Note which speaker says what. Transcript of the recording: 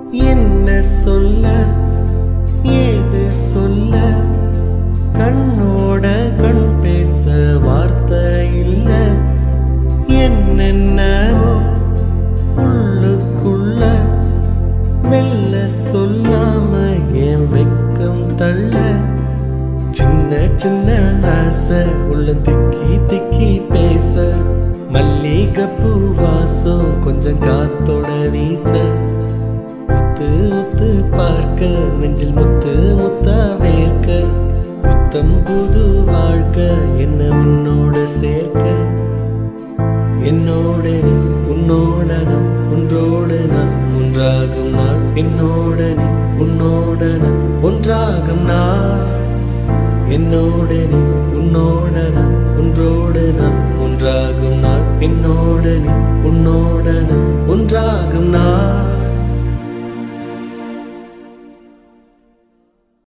Speaker 1: என்ன சொல்ல ஏது சொல்ல கண்ணோட கண் பேச வார்த்தை இல்ல என்னென்னவோ உள்ளுக்குள்ள மெல்ல சொல்லாம என் வெக்கம் தள்ள சின்ன சின்ன ஆசை உள்ள திக்கி திக்கி பேச மல்லிகைப்பூ வாசம் கொஞ்சம் காத்தோட வீச உத்து உத்து பார்க்க நெஞ்சில் முத்து முத்தா வேர்க்க புத்தம் புது வாழ்க்கை என்ன உன்னோட சேர்க்க என்னோட நீ உன்னோட நான் ஒன்றோடு நான் ஒன்றாகும் நாள் என்னோட நீ உன்னோட நான் ஒன்றாகும் நாள் என்னோட நீ உன்னோட நான் ஒன்றோடு நான் ஒன்றாகும் நாள் என்னோட நீ உன்னோட நான்